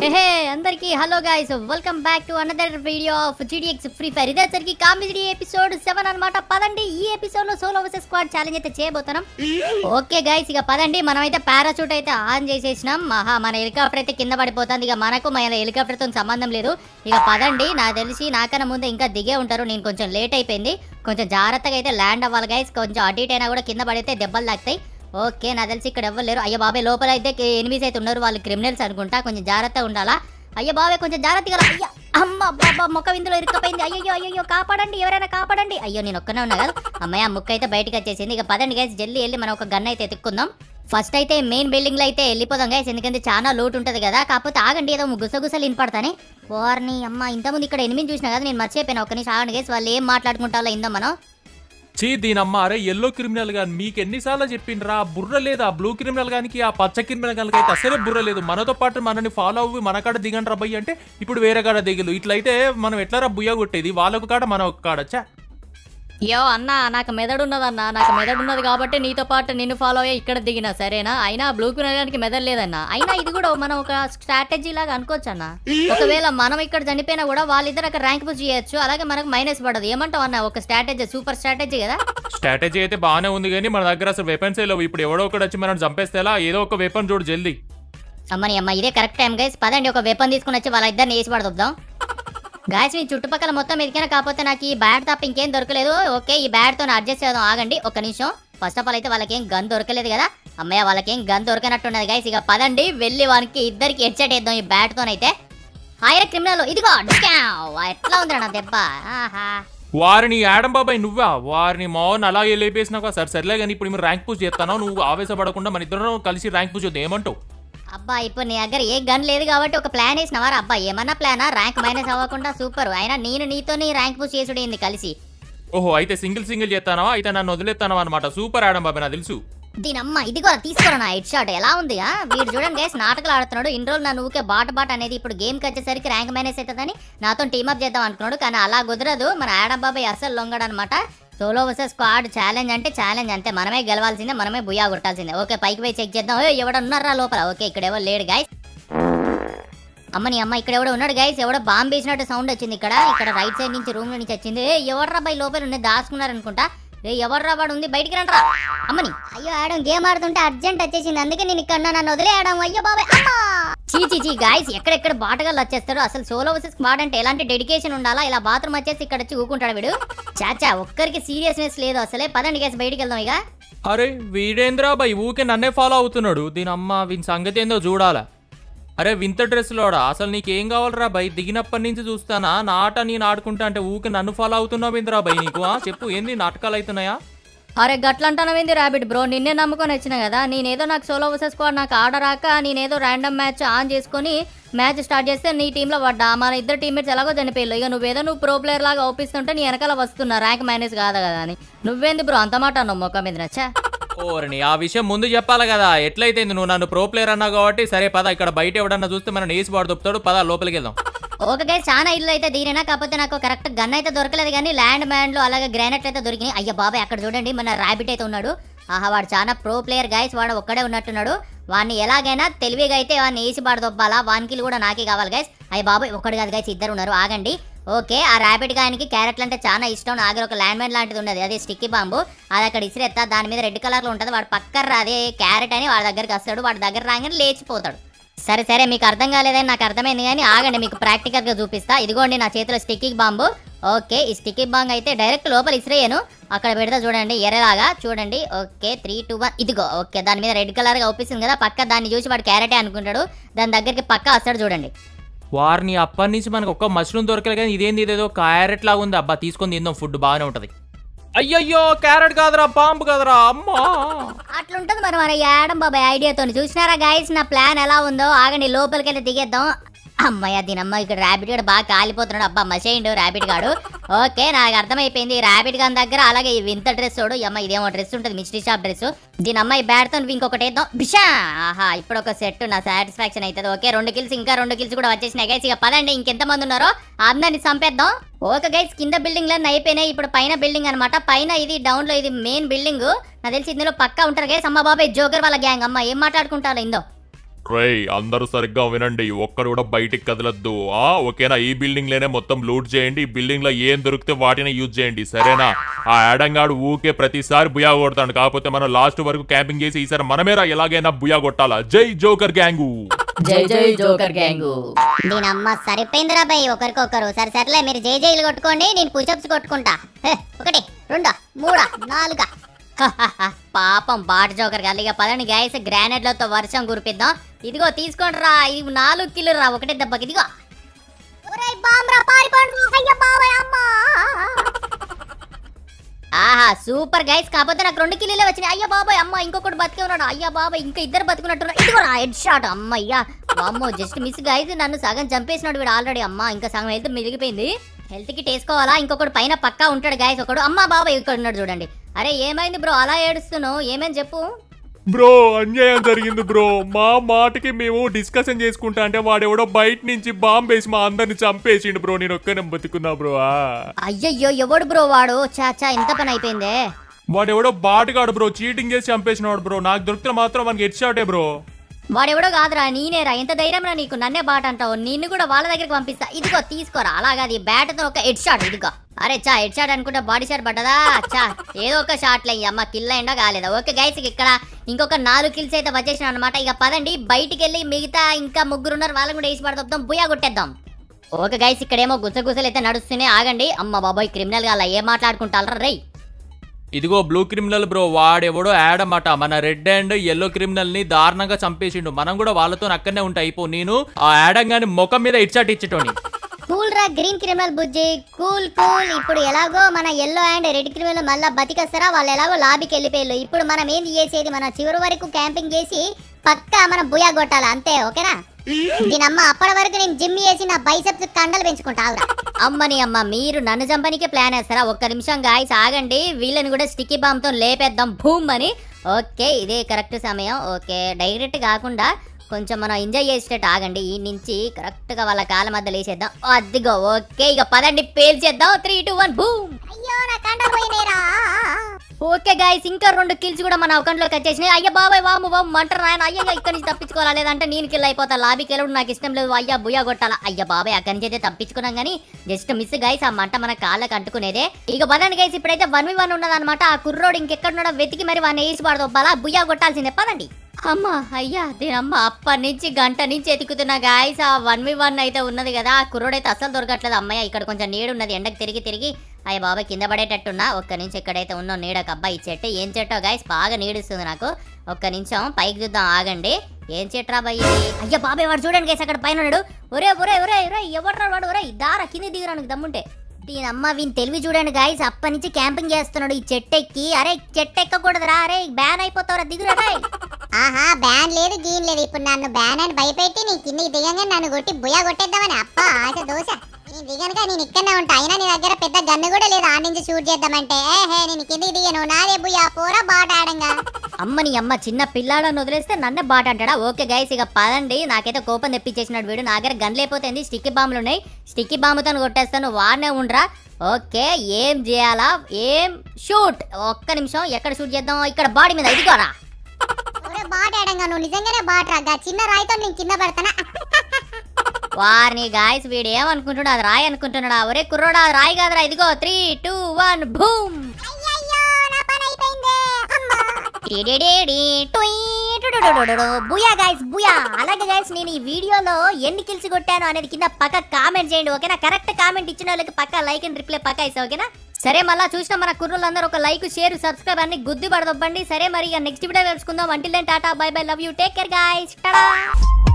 హే అందరికి hello guys welcome back to another video of GDX Free Fire ఇదే సరికి comedy episode seven అన్నమాట పదండి ఈ ఎపిసోడ్ లో సోలో వర్సెస్ స్క్వాడ్ ఛాలెంజ్ అయితే చేయబోతున్నాం ఓకే గైస్ ఇక పదండి మనం అయితే పారాషూట్ అయితే ఆన్ చేసేసినాం మహా మన హెలికాప్టర్ అయితే కింద పడిపోతుంది ఇక మనకు మన హెలికాప్టర్ తో సంబంధం లేదు ఇక పదండి నాకు తెలిసి నాకన్నా ముందే ఇంకా దిగే ఉంటారు నేను కొంచెం లేట్ అయిపోయింది కొంచెం జాగ్రత్తగా అయితే ల్యాండ్ అవ్వాలి గైస్ కొంచెం అటు ఇటు అయినా కూడా కింద పడితే దెబ్బలు తాకుతాయి ఓకే నాకు తెలిసి ఇక్కడ ఎవ్వరు లేరు అయ్యో బాబాయ్ లోపల అయితే ఎనిమిస్ అయితే ఉన్నారు వాళ్ళు క్రిమినల్స్ అనుకుంటా కొంచెం జాగ్రత్తగా ఉండాలా అయ్యో బాబాయ్ కొంచెం జాగ్రత్తగా రా. అయ్యా అమ్మ బాబా మొక్క విందులో ఇరుక్కుపోయింది అయ్యో అయ్యో కాపాడండి ఎవరైనా కాపాడండి అయ్యో నేను ఒక్కనే ఉన్నా కదా అమ్మాయి ఆ ముక్క అయితే బయటకు వచ్చేసింది ఇక పదండి గైస్ జల్దీ వెళ్ళి మనం ఒక గన్ అయితే ఎత్తుక్కుందాం ఫస్ట్ అయితే మెయిన్ బిల్డింగ్ లో అయితే వెళ్ళిపోదాం గైస్ ఎందుకంటే చాలా లోటు ఉంటది కదా కాకపోతే ఆగండి ఏదో గుసగుసలు వినపడతానే వారిని అమ్మ ఇంతకుముందు ఇక్కడ ఎనిమిది చూసినా కదా నేను మర్చిపోయాను ఒక్క నిమిషం ఆగండి గైస్ వాళ్ళు ఏం మాట్లాడుకుంటారో ఇందో మనం చీ దీనమ్మ అరే ఎల్లో క్రిమినల్ గాని మీకు ఎన్నిసార్లు చెప్పిండ్రా బుర్ర లేదు ఆ బ్లూ క్రిమినల్ గానికి ఆ పచ్చ క్రిమినల్ గానికి అయితే అసలే బుర్ర లేదు మనతో పాటు మనని ఫాలో అవ్వి మన కాడ దిగండి రబ్బయ్య అంటే ఇప్పుడు వేరే కాడ దిగులు ఇట్లయితే మనం ఎట్లా రా బుయ్య కొట్టేది వాళ్ళకు కాడ మన ఒక కాడ చా యో అన్న నాకు మెదడు ఉన్నదన్న నాకు మెదడు ఉన్నది కాబట్టి నీతో పాటు నిన్ను ఫాలో అయ్యి ఇక్కడ దిగినా సరేనా అయినా బ్లూ కొనడానికి మెదడు లేదన్న అయినా ఇది కూడా మనం ఒక స్ట్రాటజీ లాగా అనుకోవచ్చు అన్న ఒకవేళ మనం ఇక్కడ చనిపోయినా కూడా వాళ్ళిద్దరు అక్కడ ర్యాంక్ పుష్ చేయొచ్చు అలాగే మనకు మైనస్ పడదు ఏమంటావు అన్న ఒక స్ట్రాటజీ సూపర్ స్ట్రాటజీ కదా స్ట్రాటజీ అయితే బాగానే ఉంది కానీ మన దగ్గర అసలు వెపన్స్ లేవు ఇప్పుడు ఎవడో ఒకటి వచ్చి మనం చంపేస్తేలా ఏదో ఒక వెపన్ చూడు జల్దీ అమ్మని అమ్మ ఇదే కరెక్ట్ టైం గైస్ పదండి ఒక వెపన్ తీసుకుని వచ్చి వాళ్ళ ఇద్దరిని వేసి పడదాం గాయస్ మీ చుట్టుపక్కల మొత్తం ఎదిగినా కాకపోతే నాకు ఈ బ్యాట్ తప్ప ఇంకేం దొరకలేదు ఓకే ఈ బ్యాట్ తో అడ్జస్ట్ చేద్దాం ఆగండి ఒక నిమిషం ఫస్ట్ ఆఫ్ ఆల్ అయితే వాళ్ళకేం గన్ దొరకలేదు కదా అమ్మయ్య వాళ్ళకేం గన్ దొరకనట్టున్నది గైస్ ఇక పదండి వెళ్ళి వానికి ఇద్దరికి హెడ్సెట్ వేద్దాం ఈ బ్యాట్ తోనైతే హాయర్ క్రిమినల్ ఇదిగో డిస్కావ్. ఎట్లా ఉంది నా దెబ్బ ఆహా వారిని యాడం బాబాయ్ నువ్వా వారిని మౌన్ అలా లేపేసినాక సరే సర్లే కానీ ఇప్పుడు మీరు ర్యాంక్ పూజ చేస్తాను నువ్వు ఆవేశపడకుండా మన ఇద్దరం కలిసి ర్యాంక్ పూజ చేద్దాం ఏమంటావు అబ్బా ఇప్పుడు నీ దగ్గర ఏ గన్ లేదు కాబట్టి ఒక ప్లాన్ వేసినవారా అబ్బా ఏమన్నా ప్లానా ర్యాంక్ మైనస్ అవ్వకుండా సూపర్ అయినా నేను నీతో నీ ర్యాంక్ పుష్ చేసుడేంది కలిసి ఓహో అయితే సింగిల్ సింగిల్ చేస్తానవా అయితే నన్ను వదిలేస్తానవా అనమాట సూపర్ యాడం బాబాయ్ నాకు తెలుసు దీనమ్మ ఇది కూడా తీసుకోరా నా హెడ్ షాట్ ఎలా ఉంది ఆ? వీడు చూడండి గైస్ నాటకాలు ఆడుతున్నాడు ఇన్ని రోజులు నన్ను ఊకే బాట బాట అనేది ఇప్పుడు గేమ్కి వచ్చేసరికి ర్యాంక్ మైనస్ అవుతుందని నాతో టీమప్ చేద్దాం అనుకున్నాడు కానీ అలా కుదరదు మన ఆడం బాబాయ్ అస్సలు లొంగడు అనమాట సోలో వర్సెస్ స్క్వాడ్ ఛాలెంజ్ అంటే ఛాలెంజ్ అంతే మనమే గెలవాల్సిందే మనమే బుయా కొట్టాల్సిందే ఓకే పైకి పోయి చెక్ చేద్దాం ఏ ఎవడన్నారా లోపల ఓకే ఇక్కడ ఎవరు లేడు గైస్ అమ్మని అమ్మ ఇక్కడ ఎవడో ఉన్నాడు గైస్ ఎవడో బాంబు వేసినట్టు సౌండ్ వచ్చింది ఇక్కడ ఇక్కడ రైట్ సైడ్ నుంచి రూమ్ నుంచి వచ్చింది ఏ ఎవర్రా బై లోపల ఉంది దాచుకున్నారు అనుకుంటా ఏ ఎవర్రా వాడు ఉంది బయటికి రండి అమ్మని అయ్యో ఆడం గేమ్ ఆడుతుంటే అర్జెంట్ వచ్చేసింది అందుకే నేను ఇక్కడ నన్ను వదిలే ఆడం అయ్యో బాబాయ్ అమ్మా చీ చీ చీ గాయస్ ఎక్కడెక్కడ బాటగాళ్ళు వచ్చేస్తారు అసలు సోలో వర్సెస్ స్క్వాడ్ అంటే ఎలాంటి డెడికేషన్ ఉండాలా ఇలా బాత్రూమ్ వచ్చేసి ఇక్కడ వచ్చి ఊకుంటాడు వీడు చాచా ఒక్కరికి సీరియస్నెస్ లేదు అసలే పదండి గైస్ బయటికి వెళ్దాం ఇక అరే వీడేంద్రా బాయ్ ఊకే నన్నే ఫాలో అవుతున్నాడు దీని అమ్మ వీని సంగతి ఏందో చూడాలా అరే వింత డ్రెస్లోడా అసలు నీకేం కావాలరా బై దిగినప్పటి నుంచి చూస్తానా నా ఆట నేను ఆడుకుంటా అంటే ఊకే నన్ను ఫాలో అవుతున్నావు ఏందిరా బై నీకు ఆ? చెప్పు ఏంది నాటకాలు అవుతున్నాయా అరే గట్లంటానవేంది ర్యాబిట్ బ్రో నిన్నే నమ్ముకొని వచ్చిన కదా నేనేదో నాకు సోలో వర్సెస్ స్క్వాడ్ నాకు ఆడరాక నేనేదో ర్యాండమ్ మ్యాచ్ ఆన్ చేసుకొని మ్యాచ్ స్టార్ట్ చేస్తే నీ టీంలో పడ్డా మన ఇద్దరు టీమ్మేట్స్ ఎలాగో చనిపోయారు ఇక నువ్వేదో నువ్వు ప్రో ప్లేయర్ లాగా ఒప్పిస్తుంటే నీ వెనకాల వస్తున్నా ర్యాంక్ మైనస్ కాదు కదా అని నువ్వేంది బ్రో అంత మాట అన్నావు మొక్క మీద నచ్చా ఓరని ఆ విషయం ముందు చెప్పాలి కదా ఎట్లయితే నువ్వు నన్ను ప్రో ప్లేయర్ అన్నావు కాబట్టి సరే పద ఇక్కడ బయట ఎవడన్నా చూస్తే మనం ఏసి వాడు దొప్పుతాడు పద లోపలికి వెళ్దాం ఓకే గైస్ చాలా ఇల్లు అయితే దీనినా కాకపోతే నాకు కరెక్ట్ గన్ అయితే దొరకలేదు కానీ ల్యాండ్ మ్యాన్లు అలాగే గ్రానైట్ అయితే దొరికినాయి అయ్యా బాబాయ్ అక్కడ చూడండి మన ర్యాబిట్ అయితే ఉన్నాడు ఆహా వాడు చాలా ప్రో ప్లేయర్ గైస్ వాడు ఒక్కడే ఉన్నట్టున్నాడు వాడిని ఎలాగైనా తెలివిగా అయితే వాడిని వేసి పాడు దొబ్బాలా వానికి కూడా నాకే కావాలి గైస్ అయ్యి బాబాయ్ ఒక్కడు కాదు గైస్ ఇద్దరు ఉన్నారు ఆగండి ఓకే ఆ ర్యాబిట్ గానికి క్యారెట్లు అంటే చాలా ఇష్టం ఆగర ఒక ల్యాండ్ మ్యాన్ లాంటిది ఉన్నది అదే స్టిక్కీ బాంబు అది అక్కడ ఇసిరెత్తా దాని మీద రెడ్ కలర్ లో ఉంటుంది వాడు పక్కన అదే క్యారెట్ అని వాడి దగ్గరికి వస్తాడు వాడి దగ్గర రాగానే లేచిపోతాడు సరే సరే మీకు అర్థం కాలేదని నాకు అర్థమైంది కానీ ఆగండి మీకు ప్రాక్టికల్ గా చూపిస్తా ఇదిగోండి నా చేతిలో స్టిక్కీ బాంబు ఓకే ఈ స్టిక్కీ బాంబ్ అయితే డైరెక్ట్ లోపల ఇసిరేయను అక్కడ పెడతా చూడండి ఎర్రలాగా చూడండి ఓకే త్రీ టూ వన్ ఇదిగో ఓకే దాని మీద రెడ్ కలర్ గా ఒప్పిస్తుంది కదా పక్క దాన్ని చూసి వాడు క్యారెటే అనుకుంటాడు దాని దగ్గరికి పక్క వస్తాడు చూడండి వారిని అప్పటి నుంచి మనకు ఒక్క మష్రూమ్ దొరకలేదు కానీ ఇదేంది ఇదేదో క్యారెట్ లాగా ఉంది అబ్బా తీసుకొని తిందాం ఫుడ్ బాగానే ఉంటది అయ్యయ్యో క్యారెట్ కాదురా పాంపు కాదురా అమ్మా అట్లుంటది మరి మన యాడం బాబాయ్ ఐడియాతో చూసినారా గైస్ నా ప్లాన్ ఎలా ఉందో ఆగండి లోపలికి వెళ్ళి దిగేద్దాం అమ్మయ్య దీనమ్మ ఇక్కడ ర్యాబిట్ గాడు బాగా కాలిపోతున్నాడు అబ్బా మసేయండు ర్యాబిట్ గాడు ఓకే నాకు అర్థమైపోయింది ర్యాబిట్ గాని దగ్గర అలాగే ఈ వింత డ్రెస్ చూడు ఈ అమ్మ ఇదేమో డ్రెస్ ఉంటుంది మిస్టరీ షాప్ డ్రెస్ దీని అమ్మ ఈ బ్యాట్ తో ఇంకొకటి వేద్దాం బిషా ఆహా ఇప్పుడు ఒక సెట్ నా సాటిస్ఫాక్షన్ అవుతుంది ఓకే రెండు కిల్స్ ఇంకా రెండు కిల్స్ కూడా వచ్చేసినాయి గైస్ ఇక పదండి ఇంకెంత మంది ఉన్నారో అందరిని చంపేద్దాం ఓకే గైస్ కింద బిల్డింగ్ లన్నీ అయిపోయినాయి ఇప్పుడు పైన బిల్డింగ్ అనమాట పైన ఇది డౌన్ లో ఇది మెయిన్ బిల్డింగ్ నాకు తెలిసి ఇందులో పక్కా ఉంటారు గైస్ అమ్మ బాబాయ్ జోకర్ వాళ్ళ గ్యాంగ్ అమ్మ ఏం మాట్లాడుకుంటారు ఇందో రేయ్ అందరూ సరిగ్గా వినండి ఒక్కరు కూడా బయటికి కదలద్దు ఆ ఓకేనా ఈ బిల్డింగ్ లోనే మొత్తం లూట్ చేయండి ఈ బిల్డింగ్ లో ఏం దొరికితే వాటిని యూజ్ చేయండి సరేనా ఆ యాడంగాడు ఊకే ప్రతిసారి బుయా కొడతాడు కాకపోతే మనం లాస్ట్ వరకు క్యాంపింగ్ చేసి ఈసారి మనమేరా ఎలాగైనా బుయా కొట్టాలా జై జోకర్ గ్యాంగు జై జై జోకర్ గ్యాంగు దీని అమ్మ సరిపోయిందిరా బై ఒకరికొకరు సరే సర్లే మీరు జై జైలు కొట్టుకోండి నేను పుషప్స్ కొట్టుకుంటా హే, ఒకటి రెండు మూడు నాలుగు పాపం బాట్ జోకర్ గల్లిగా పదని గైస్ గ్రానైట్లతో వర్షం కురిపిద్దాం ఇదిగో తీసుకోండి రా ఇది నాలుగు కిలో రా ఒకటే దెబ్బకి ఇదిగో ఒరేయ్ బామ్రా, పారిపోండి. అయ్య బాబాయ్, అమ్మా. ఆహా సూపర్ గైస్ కాకపోతే నాకు రెండు కిలోలే వచ్చినాయి అయ్యా బాబాయ్ అమ్మ ఇంకొకటి బతికే ఉన్నాడు అయ్యా బాబాయ్ ఇంకా ఇద్దరు బతుకున్నట్టున్నారు ఇదిగో రా హెడ్ షాట్ అమ్మయ్యా అమ్మో జస్ట్ మిస్ గైస్ నన్ను సగం చంపేసినాడు వీడు ఆల్రెడీ అమ్మ ఇంకా సగం హెల్త్ మిగిలిపోయింది హెల్త్ కి వేసుకోవాలా ఇంకొకటి పైన పక్కా ఉంటాడు గాయస్ ఒకడు అమ్మ బాబాయ్ ఇక్కడ ఉన్నాడు చూడండి అరే ఏమైంది బ్రో అలా ఏడుస్తున్నావు ఏమైంది చెప్పు బ్రో అన్యాయం జరిగింది బ్రో మా మాటకి మేము డిస్కషన్ చేసుకుంటా అంటే వాడెవడో బయట నుంచి బాంబు వేసి మా అందరిని చంపేసిండు బ్రో నేను ఒక్కనే బతుకున్నా బ్రో ఆ. అయ్యయ్యో ఎవడు బ్రో వాడు చాచా ఇంత పని అయిపోయిందే వాడెవడో బాటుగాడు బ్రో చీటింగ్ చేసి చంపేసినాడు బ్రో నాకు దొరికితే మాత్రం మనకి హెడ్ షాటే బ్రో వాడెవడో కాదురా నేనేరా ఎంత ధైర్యం రా నీకు నన్నే బాట అంటావు నిన్ను కూడా వాళ్ళ దగ్గరికి పంపిస్తా ఇదిగో తీసుకోరా అలాగది బ్యాట్తో ఒక హెడ్ షాట్ ఇదిగో అరే చా హెడ్ షాట్ అనుకుంటే బాడీ షాట్ పడ్డదా చా ఏదో ఒక షాట్ లే అమ్మ కిల్ అయిందో కాలేదా ఓకే గైస్ ఇక్కడ ఇంకొక నాలుగు కిల్స్ అయితే వచ్చేసిన అనమాట ఇక పదండి బయటికి వెళ్ళి మిగతా ఇంకా ముగ్గురు ఉన్నారు వాళ్ళని కూడా వేసి పడతాం బుయా కొట్టేద్దాం ఓకే గైస్ ఇక్కడేమో గుసగుసలు అయితే నడుస్తూనే ఆగండి అమ్మ బాబాయ్ క్రిమినల్ గా అలా ఏం మాట్లాడుకుంటారా రేయ్ ఇదిగో బ్లూ క్రిమినల్ బ్రో వాడెవడో యాడ్ అన్నమాట మన రెడ్ అండ్ ఎల్లో క్రిమినల్ ని దారుణంగా చంపేసిండు మనం కూడా వాళ్ళతో అక్కడనే ఉంటాయి అయిపో నేను ఆ యాడంగాని ముఖం మీద ఇచ్చాటి ఇచ్చటోని కూల్ రా గ్రీన్ క్రిమినల్ బుజ్జి కూల్ కూల్ ఇప్పుడు ఎలాగో మన ఎల్లో అండ్ రెడ్ క్రిమినల్ మళ్ళా బతికేస్తారా వాళ్ళు ఎలాగో లాబీకి వెళ్ళిపోయారు ఇప్పుడు మనం ఏంది చేసేది మన చివరి వరకు క్యాంపింగ్ చేసి పక్కా మనం బుయా కొట్టాలి అంతే ఓకేనా దీనమ్మ అప్పటి వరకు నేను జిమ్ చేసి నా బైసెప్స్ కండలు పెంచుకుంటావురా అమ్మని అమ్మ మీరు నన్ను చంపనికే ప్లాన్ వేస్తారా ఒక్క నిమిషం గాయస్ ఆగండి వీళ్ళని కూడా స్టిక్కీ బాంబ్ తో లేపేద్దాం భూమ్ అని ఓకే ఇదే కరెక్ట్ సమయం ఓకే డైరెక్ట్ కాకుండా కొంచెం మనం ఎంజాయ్ చేసేటట్టు ఆగండి ఈ నుంచి కరెక్ట్ గా వాళ్ళ కాళ్ళ మధ్య లేసేద్దాం అదిగో ఓకే ఇక పదండి పేల్చేద్దాం త్రీ టూ వన్ బూమ్ అయ్యో నా కండలు పోయినాయిరా ఓకే గాయస్ ఇంకా రెండు కిల్స్ కూడా మన అకౌంట్ లోకి వచ్చేసినాయి అయ్యా బాబాయ్ వాము వాము మంటారు ఆయన అయ్యో ఇక్కడి నుంచి తప్పించుకోవాలా లేదంటే నేను కిల్ అయిపోతా లాబీకి వెళ్ళడం నాకు ఇష్టం లేదు అయ్యా బుయ్యా కొట్టాలా అయ్యా బాబాయ్ అక్కడి నుంచి అయితే తప్పించుకున్నాం కానీ జస్ట్ మిస్ గైస్ ఆ మంట మన కాళ్ళకి అంటుకునేదే ఇక పదండి గైస్ ఇప్పుడైతే వన్ వి వన్ ఉన్నదన్నమాట ఆ కుర్రోడు ఇంకెక్కడున్నాడో వెతికి మరి వాడిని వేసి పడదొబ్బాలా బుయ్యా కొట్టాల్సిందే పదండి అమ్మా అయ్యా దీనమ్మ అప్పటి నుంచి గంట నుంచి ఎతుకుతున్నా గాయస్ ఆ వన్ వి వన్ అయితే ఉన్నది కదా ఆ కుర్రోడైతే అసలు దొరకట్లేదు అమ్మయ్య ఇక్కడ కొంచెం నీడు ఉన్నది ఎండకు తిరిగి తిరిగి అయ్య బాబాయ్ కింద పడేటట్టున్నా ఒక్క నుంచి ఎక్కడైతే ఉన్నో నీడకు అబ్బాయి ఈ చెట్టు ఏం చెట్టో గాయస్ బాగా నీడుస్తుంది నాకు ఒక్క నిమిషం పైకి చూద్దాం ఆగండి ఏం చెట్రా బాయ్ ఇది అయ్యా బాబాయ్ వాడు చూడండి గైస్ అక్కడ పైన ఉన్నాడు ఒరే ఒరే ఒరే ఒరే ఎవర్రా వాడు ఒరే దారా కింది దిగురానికి దమ్ముంటే దీని అమ్మ వీని తెలివి చూడండి గాయస్ అప్పటి నుంచి క్యాంపింగ్ చేస్తున్నాడు ఈ చెట్టు ఎక్కి అరే చెట్టు ఎక్కకూడదురా అరే బ్యాన్ అయిపోతావురా దిగురా రేయ్. ఆహా బ్యాన్ లేదు గీన్ లేదు ఇప్పుడు నన్ను బ్యాన్ అని భయపెట్టి నీ కిందకి దిగంగా నన్ను కొట్టి బుయ్య కొట్టేద్దామని అప్ప ఆశ దోశ నేను దిగనుక నేను ఇక్కడనే ఉంటా అయినా నీ దగ్గర పెద్ద గన్ను కూడా లేదు ఆ నుంచి షూట్ చేద్దామంటే ఏహే నేను కిందకి దిగను నాదే బుయ్య పోరా బాట ఆడంగా అమ్మని అమ్మ చిన్న పిల్లాడని వదిలేస్తే నన్నే బాట అంటాడా ఓకే గైస్ ఇక పదండి నాకైతే కోపం తెప్పించేసినాడు వీడు నా దగ్గర గన్ లేకపోతే స్టిక్కీ బాంబులు ఉన్నాయి స్టిక్కీ బాంబుతో కొట్టేస్తాను వాడనే ఉండరా ఓకే ఏం చేయాలా ఏం షూట్ ఒక్క నిమిషం ఎక్కడ షూట్ చేద్దాం ఇక్కడ బాడీ మీద ఇదిగోరా ఒరే బాట ఆడంగా నువ్వు నిజంగానే బాట రాగా చిన్న రాయితో నేను కింద పడతానా వారిని గాయస్ వీడు ఏమనుకుంటున్నాడు అది రాయి అనుకుంటున్నాడా ఒరే కుర్రోడా అది రాయి కాదురా ఇదిగో త్రీ టూ వన్ భూమ్ అయ్యయ్యో నా పని అయిపోయింది అమ్మా టిడిడిడి, టుయ్, టుడుడుడుడుడు. బుయా గైస్ బుయా అలాగే గైస్ నేను ఈ వీడియోలో ఎన్ని కిల్స్ కొట్టాను అనేది కింద పక్క కామెంట్ చేయండి ఓకేనా కరెక్ట్ కామెంట్ ఇచ్చిన వాళ్ళకి పక్క లైక్ అండ్ రిప్లై పక్క ఇస్తా ఓకేనా సరే మళ్ళా చూసిన మన కుర్రోళ్ళందరూ ఒక లైక్ షేర్ సబ్స్క్రైబ్ అన్ని గుద్ది పడదొబ్బండి సరే మరి ఇక నెక్స్ట్ వీడియో తెలుసుకుందాం until then tata bye bye love you take care guys ta-da